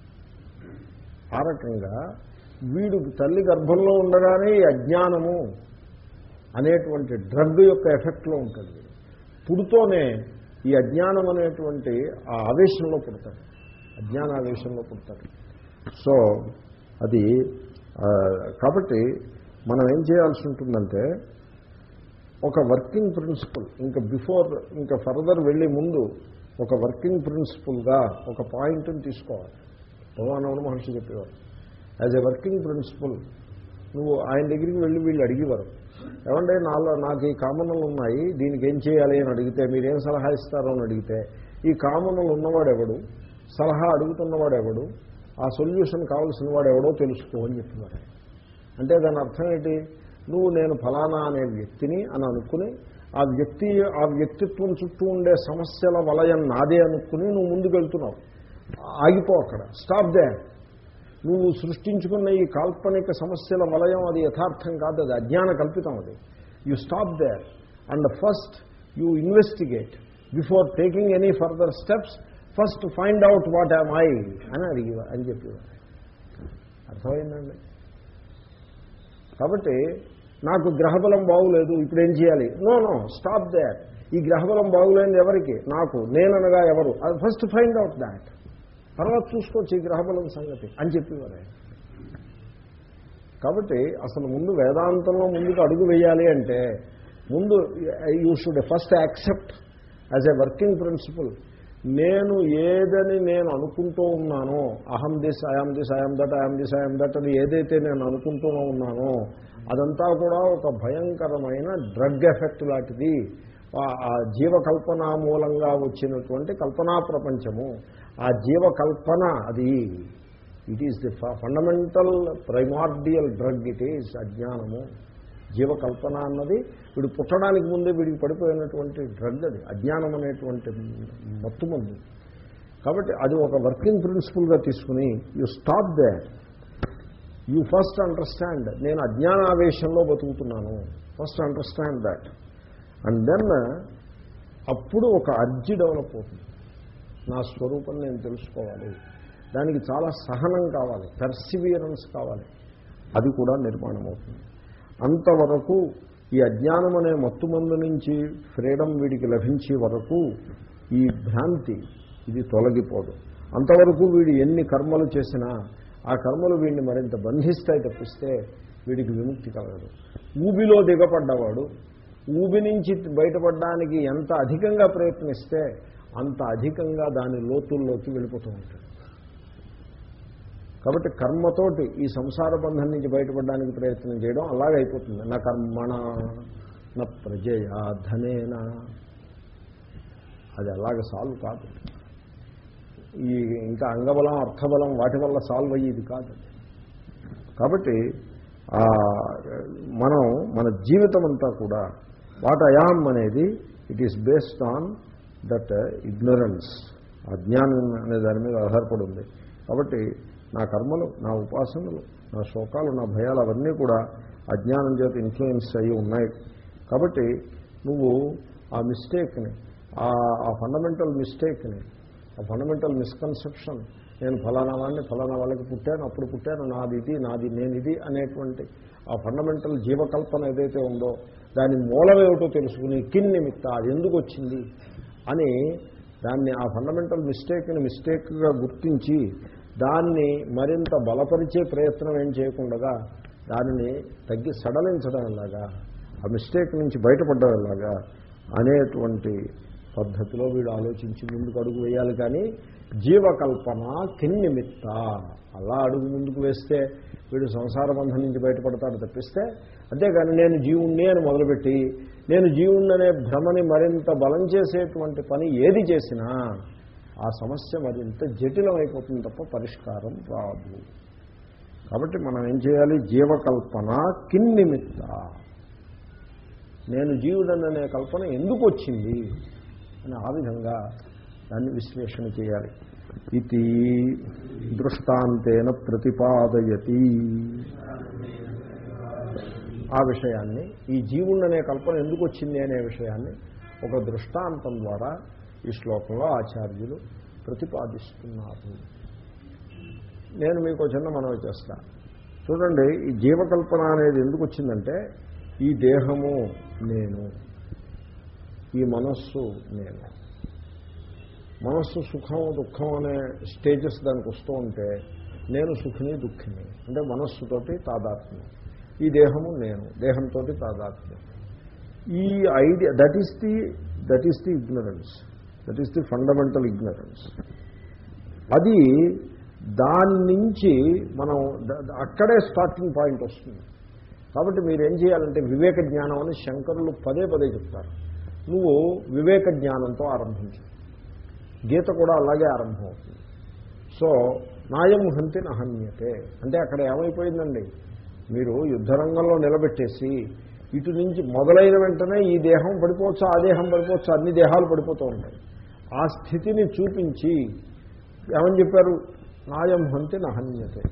ఆ రకంగా వీడు తల్లి గర్భంలో ఉండగానే ఈ అజ్ఞానము అనేటువంటి డ్రగ్ యొక్క ఎఫెక్ట్లో ఉంటుంది వీడు పుడుతోనే ఈ అజ్ఞానం అనేటువంటి ఆ ఆవేశంలో పుడతాడు అజ్ఞాన ఆవేశంలో పుడతాడు సో అది ఆ, కాబట్టి మనం ఏం చేయాల్సి ఉంటుందంటే ఒక వర్కింగ్ ప్రిన్సిపల్ ఇంకా బిఫోర్ ఇంకా ఫర్దర్ వెళ్ళే ముందు ఒక వర్కింగ్ ప్రిన్సిపల్గా ఒక పాయింట్ని తీసుకోవాలి భగవానవుడు మహర్షి చెప్పేవారు యాజ్ ఎ వర్కింగ్ ప్రిన్సిపల్ నువ్వు ఆయన దగ్గరికి వెళ్ళి వీళ్ళు అడిగేవారు ఏమంటే నాలో నాకు ఈ కామనలు ఉన్నాయి దీనికి ఏం చేయాలి అని అడిగితే మీరేం సలహా ఇస్తారో అని అడిగితే ఈ కామనలు ఉన్నవాడెవడు సలహా అడుగుతున్నవాడు ఎవడు ఆ సొల్యూషన్ కావాల్సిన వాడు ఎవడో తెలుసుకో అని చెప్తున్నారు ఆయన. అంటే దాని అర్థం ఏంటి నువ్వు నేను ఫలానా అనే వ్యక్తిని అని అనుకుని ఆ వ్యక్తి ఆ వ్యక్తిత్వం చుట్టూ ఉండే సమస్యల వలయం నాదే అనుకుని నువ్వు ముందుకు వెళ్తున్నావు ఆగిపో అక్కడ స్టాప్ దే నువ్వు సృష్టించుకున్న ఈ కాల్పనిక సమస్యల వలయం అది యథార్థం కాదు అది అజ్ఞాన కల్పితం అది you stop there and first you investigate before taking any further steps first find out what I'm I అని అడిగి అని చెప్పేవారు అర్థమైందండి కాబట్టి నాకు గ్రహబలం బాగులేదు ఇప్పుడు ఏం చేయాలి నో నో స్టాప్ దేర్ ఈ గ్రహబలం బాగులేనిది ఎవరికి నాకు నేననగా ఎవరు అది ఫస్ట్ ఫైండ్ అవుట్ దాట్ తర్వాత చూసుకోవచ్చు ఈ గ్రహబలం సంగతి అని చెప్పేవారు ఆయన. కాబట్టి అసలు ముందు వేదాంతంలో ముందుకు అడుగు వేయాలి అంటే ముందు you should first accept as a working principle నేను ఏదని నేను అనుకుంటూ ఉన్నానో అహం this I'm this I'm that I'm this I'm that అని ఏదైతే నేను అనుకుంటూ ఉన్నానో అదంతా కూడా ఒక భయంకరమైన డ్రగ్ ఎఫెక్ట్ లాంటిది ఆ- ఆ జీవకల్పన మూలంగా వచ్చినటువంటి కల్పనా ప్రపంచము ఆ జీవకల్పన అది it is the fundamental primordial drug it is అజ్ఞానము జీవకల్పన అన్నది వీడు పుట్టడానికి ముందే వీడికి పడిపోయినటువంటి డ్రగ్ అది అజ్ఞానం అనేటువంటి మత్తు మందు కాబట్టి అది ఒక వర్కింగ్ ప్రిన్సిపల్గా తీసుకుని you stop there you first understand నేను అజ్ఞానావేశంలో బతుకుతున్నాను first understand that and then అప్పుడు ఒక అర్జీ డెవలప్ అవుతుంది నా స్వరూపం నేను తెలుసుకోవాలి దానికి చాలా సహనం కావాలి పర్సివియరెన్స్ కావాలి అది కూడా నిర్మాణం అవుతుంది అంతవరకు ఈ అజ్ఞానం అనే మత్తుమందు నుంచి ఫ్రీడమ్ వీడికి లభించే వరకు ఈ భ్రాంతి ఇది తొలగిపోదు అంతవరకు వీడు ఎన్ని కర్మలు చేసినా ఆ కర్మలు వీడిని మరింత బంధిస్తాయి తప్పిస్తే వీడికి విముక్తి కలగదు ఊబిలో దిగపడ్డవాడు ఊబి నుంచి బయటపడడానికి ఎంత అధికంగా ప్రయత్నిస్తే అంత అధికంగా దాని లోతుల్లోకి వెళ్ళిపోతూ ఉంటాడు కాబట్టి కర్మతోటి ఈ సంసార బంధం నుంచి బయటపడడానికి ప్రయత్నం చేయడం అలాగే అయిపోతుంది నా కర్మణ నా ప్రజయా ధనేన అది అలాగ సాల్వ్ కాదు ఈ ఇంకా అంగబలం అర్థబలం వాటి వల్ల సాల్వ్ అయ్యేది కాదు కాబట్టి ఆ, మనం మన జీవితం అంతా కూడా వాట్ అయామ్ అనేది it is based on that ignorance అజ్ఞానం అనే దాని మీద ఆధారపడి ఉంది కాబట్టి నా కర్మలు నా ఉపాసనలు నా శోకాలు నా భయాలు అవన్నీ కూడా అజ్ఞానం చేత ఇన్ఫ్లుయెన్స్ అయ్యి ఉన్నాయి కాబట్టి నువ్వు ఆ మిస్టేక్ని ఆ ఫండమెంటల్ మిస్టేక్ని ఆ ఫండమెంటల్ మిస్కన్సెప్షన్ నేను ఫలానా వాడిని ఫలానా వాళ్ళకి పుట్టాను అప్పుడు పుట్టాను నాది ఇది నాది నేను ఇది అనేటువంటి ఆ ఫండమెంటల్ జీవకల్పన ఏదైతే ఉందో దాని మూలమేమిటో తెలుసుకుని కిన్ నిమిత్త అది ఎందుకు వచ్చింది అని దాన్ని ఆ ఫండమెంటల్ మిస్టేక్ని మిస్టేక్గా గుర్తించి దాన్ని మరింత బలపరిచే ప్రయత్నం ఏం చేయకుండా దానిని తగ్గి సడలించడం ఎలాగా ఆ మిస్టేక్ నుంచి బయటపడడం ఎలాగా అనేటువంటి పద్ధతిలో వీడు ఆలోచించి ముందుకు అడుగు వేయాలి కానీ జీవకల్పన కిన్నిమిత్త అలా అడుగు ముందుకు వేస్తే వీడు సంసార బంధం నుంచి బయటపడతాడు తప్పిస్తే అంతేగాని నేను జీవుణ్ణి అని మొదలుపెట్టి నేను జీవుణ్ణి అనే భ్రమని మరింత బలం చేసేటువంటి పని ఏది చేసినా ఆ సమస్య మరింత జటిలమైపోతుంది తప్ప పరిష్కారం రాదు కాబట్టి మనం ఏం చేయాలి జీవకల్పన కిన్నిమిత్త నేను జీవుడననే కల్పన ఎందుకు వచ్చింది అని ఆ విధంగా దాన్ని విశ్లేషణ చేయాలి ఇది దృష్టాంతేన ప్రతిపాదయతి ఆ విషయాన్ని ఈ జీవుణ్ణనే కల్పన ఎందుకు వచ్చింది అనే విషయాన్ని ఒక దృష్టాంతం ద్వారా ఈ శ్లోకంలో ఆచార్యులు ప్రతిపాదిస్తున్నారు నేను మీకు చిన్న మనవి చేస్తా చూడండి ఈ జీవకల్పన అనేది ఎందుకు వచ్చిందంటే ఈ దేహము నేను ఈ మనస్సు నేను మనస్సు సుఖం దుఃఖం అనే స్టేజెస్ దానికి వస్తూ ఉంటే నేను సుఖిని దుఃఖిని అంటే మనస్సుతోటి తాదాత్మ్యం ఈ దేహము నేను దేహంతో తాదాత్మ్యం ఈ idea that is the that is the ignorance that is the fundamental ignorance అది దాని నుంచి మనం ద- ద- అక్కడే స్టార్టింగ్ పాయింట్ వస్తుంది కాబట్టి మీరు ఏం చేయాలంటే వివేక జ్ఞానం అని శంకరులు పదే పదే చెప్తారు నువ్వు వివేక జ్ఞానంతో ఆరంభించు గీత కూడా అలాగే ఆరంభమవుతుంది సో నాయం హంతి నహన్యతే అంటే అక్కడ ఏమైపోయిందండి మీరు యుద్ధరంగంలో నిలబెట్టేసి ఇటు నుంచి మొదలైన వెంటనే ఈ దేహం పడిపోవచ్చు ఆ దేహం పడిపోవచ్చు అన్ని దేహాలు పడిపోతూ ఉంటాయి ఆ స్థితిని చూపించి ఏమని చెప్పారు నాయం హంతి నహన్యతే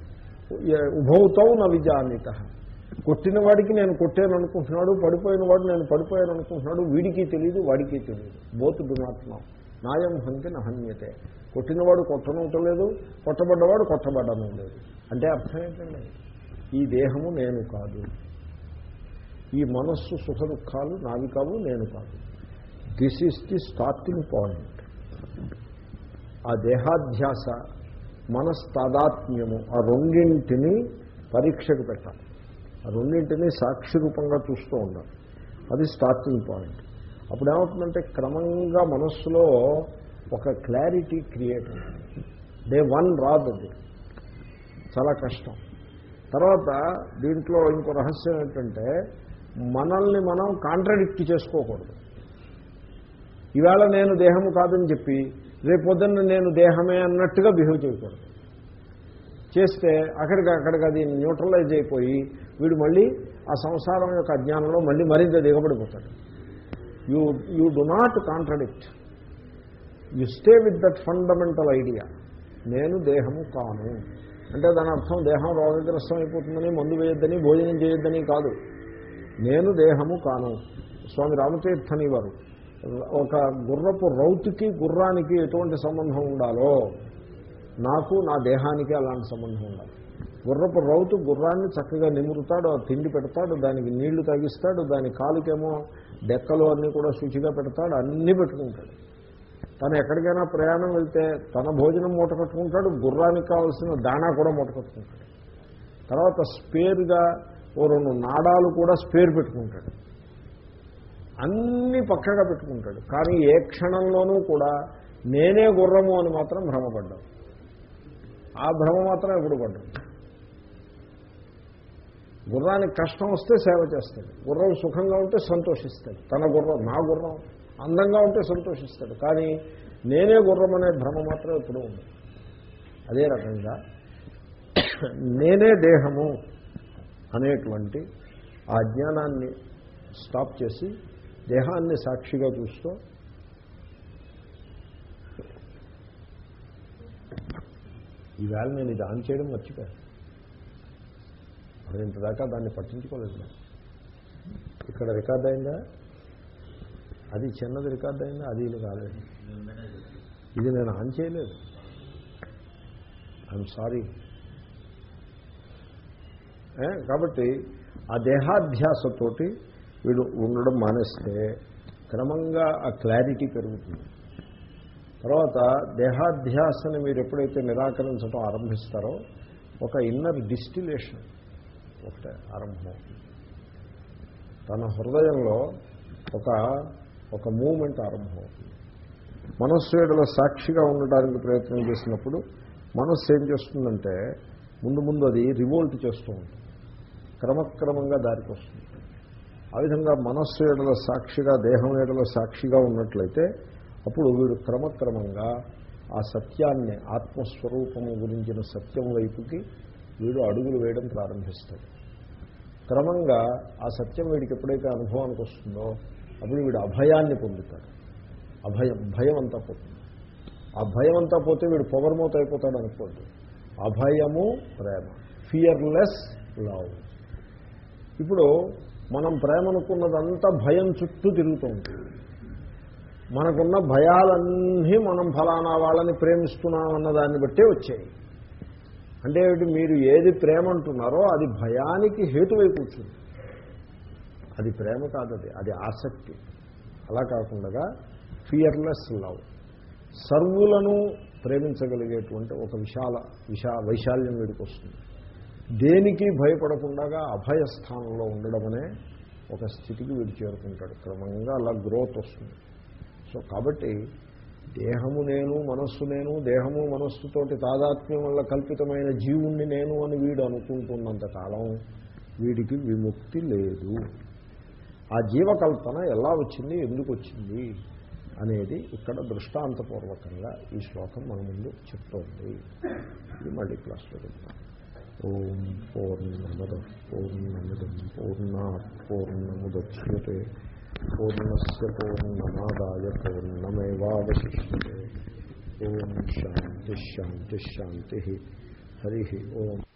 ఉభౌతౌ న విజానిత కొట్టిన వాడికి నేను కొట్టాను అనుకుంటున్నాడు పడిపోయిన వాడు నేను పడిపోయాను అనుకుంటున్నాడు వీడికి తెలియదు వాడికి తెలియదు బోత్ డు నాట్ నో నాయం హంతి నహన్యతే కొట్టినవాడు కొట్టనవటం లేదు కొట్టబడ్డవాడు కొట్టబడ్డను లేదు అంటే అర్థం ఏంటండి ఈ దేహము నేను కాదు ఈ మనస్సు సుఖ దుఃఖాలు నావి కావు నేను కాదు this is the starting point ఆ దేహాధ్యాస మనస్తాదాత్మ్యము ఆ రెండింటిని పరీక్షకు పెట్టాలి ఆ రెండింటిని సాక్షి రూపంగా చూస్తూ ఉండాలి అది స్టార్టింగ్ పాయింట్ అప్పుడు ఏమవుతుందంటే క్రమంగా మనస్సులో ఒక క్లారిటీ క్రియేట్ అవుతుంది డే వన్ రాదు అది చాలా కష్టం తర్వాత దీంట్లో ఇంకో రహస్యం ఏంటంటే మనల్ని మనం కాంట్రడిక్ట్ చేసుకోకూడదు ఈవేళ నేను దేహము కాదని చెప్పి రేపొద్దున్న నేను దేహమే అన్నట్టుగా బిహేవ్ చేయకూడదు చేస్తే అక్కడికి అక్కడికి అది న్యూట్రలైజ్ అయిపోయి వీడు మళ్ళీ ఆ సంసారం యొక్క అజ్ఞానంలో మళ్ళీ మరింత దిగబడిపోతాడు you you do not contradict you stay with that fundamental idea నేను దేహము కాను అంటే దాని అర్థం దేహం రోగగ్రస్తం అయిపోతుందని మందు వేయొద్దని భోజనం చేయొద్దని కాదు నేను దేహము కాను స్వామి రామతీర్థని వారు ఒక గుర్రపు రౌతుకి గుర్రానికి ఎటువంటి సంబంధం ఉండాలో నాకు నా దేహానికి అలాంటి సంబంధం ఉండాలి గుర్రపు రౌతు గుర్రాన్ని చక్కగా నిమురుతాడు ఆ తిండి పెడతాడు దానికి నీళ్లు తగిస్తాడు దాని కాలుకేమో డెక్కలు అన్నీ కూడా శుచిగా పెడతాడు అన్నీ పెట్టుకుంటాడు తను ఎక్కడికైనా ప్రయాణం వెళ్తే తన భోజనం మూట కట్టుకుంటాడు గుర్రానికి కావాల్సిన దాణా కూడా మూట కట్టుకుంటాడు తర్వాత స్పేర్గా ఓ రెండు నాడాలు కూడా స్పేర్ పెట్టుకుంటాడు అన్నీ పక్కగా పెట్టుకుంటాడు కానీ ఏ క్షణంలోనూ కూడా నేనే గుర్రము అని మాత్రం భ్రమపడ్డాడు ఆ భ్రమ మాత్రం ఎప్పుడు పడ్డాడు గుర్రానికి కష్టం వస్తే సేవ చేస్తాడు గుర్రం సుఖంగా ఉంటే సంతోషిస్తాడు తన గుర్రం నా గుర్రం అందంగా ఉంటే సంతోషిస్తాడు కానీ నేనే గుర్రం అనే భ్రమ మాత్రం ఎప్పుడూ ఉంది అదే రకంగా నేనే దేహము అనేటువంటి ఆ జ్ఞానాన్ని స్టాప్ చేసి దేహాన్ని సాక్షిగా చూస్తూ ఈవేళ నేను ఇది ఆన్ చేయడం మర్చిపోయాను అది ఇంతదాకా దాన్ని పట్టించుకోలేదు నేను ఇక్కడ రికార్డ్ అయిందా అది చిన్నది రికార్డ్ అయిందా అది ఇది కాలేదు ఇది నేను ఆన్ చేయలేదు ఐఎమ్ సారీ కాబట్టి ఆ దేహాధ్యాసతోటి వీడు ఉండడం మానేస్తే క్రమంగా ఆ క్లారిటీ పెరుగుతుంది తర్వాత దేహాధ్యాసని మీరు ఎప్పుడైతే నిరాకరించడం ఆరంభిస్తారో ఒక ఇన్నర్ డిస్టిలేషన్ ఒకటే ఆరంభమవుతుంది తన హృదయంలో ఒక ఒక మూమెంట్ ఆరంభమవుతుంది మనస్సు ఏడలో సాక్షిగా ఉండడానికి ప్రయత్నం చేసినప్పుడు మనస్సు ఏం చేస్తుందంటే ముందు ముందు అది రివోల్ట్ చేస్తూ ఉంటుంది క్రమక్రమంగా దారికి వస్తుంది ఆ విధంగా మనస్సు ఏడలో సాక్షిగా దేహం ఏడలో సాక్షిగా ఉన్నట్లయితే అప్పుడు వీడు క్రమక్రమంగా ఆ సత్యాన్ని ఆత్మస్వరూపము గురించిన సత్యం వైపుకి వీడు అడుగులు వేయడం ప్రారంభిస్తాడు క్రమంగా ఆ సత్యం వీడికి ఎప్పుడైతే అనుభవానికి వస్తుందో అప్పుడు వీడు అభయాన్ని పొందుతాడు అభయం భయం అంతా పోతుంది ఆ భయం అంతా పోతే వీడు పొగరమూత అయిపోతాడు అనుకోండి అభయము ప్రేమ ఫియర్లెస్ లవ్ ఇప్పుడు మనం ప్రేమ అనుకున్నదంతా భయం చుట్టూ తిరుగుతూ ఉంటుంది మనకున్న భయాలన్నీ మనం ఫలానా వాళ్ళని ప్రేమిస్తున్నాం అన్న దాన్ని బట్టే వచ్చాయి అంటే ఏమిటి మీరు ఏది ప్రేమ అంటున్నారో అది భయానికి హేతువై కూర్చుంది అది ప్రేమ కాదు అది అది ఆసక్తి అలా కాకుండా ఫియర్లెస్ లవ్ సర్వులను ప్రేమించగలిగేటువంటి ఒక విశాల విశా వైశాల్యం వీడికి వస్తుంది దేనికి భయపడకుండా అభయస్థానంలో ఉండడం అనే ఒక స్థితికి వీడు చేరుకుంటాడు క్రమంగా అలా గ్రోత్ వస్తుంది సో కాబట్టి దేహము నేను మనస్సు నేను దేహము మనస్సుతోటి తాదాత్మ్యం వల్ల కల్పితమైన జీవుణ్ణి నేను అని వీడు అనుకుంటున్నంత కాలం వీడికి విముక్తి లేదు ఆ జీవకల్పన ఎలా వచ్చింది ఎందుకు వచ్చింది అనేది ఇక్కడ దృష్టాంతపూర్వకంగా ఈ శ్లోకం మన ముందు చెప్తోంది ఇది మళ్ళీ క్లాస్లో చెప్తాం ఓం పూర్ణమద పూర్ణమిదం పూర్ణా పూర్ణముద్యతే పూర్ణస్ పూర్ణమాదాయ పూర్ణమేవాశిష్యే ఓం శాంతి శాంతి శాంతి హరి ఓం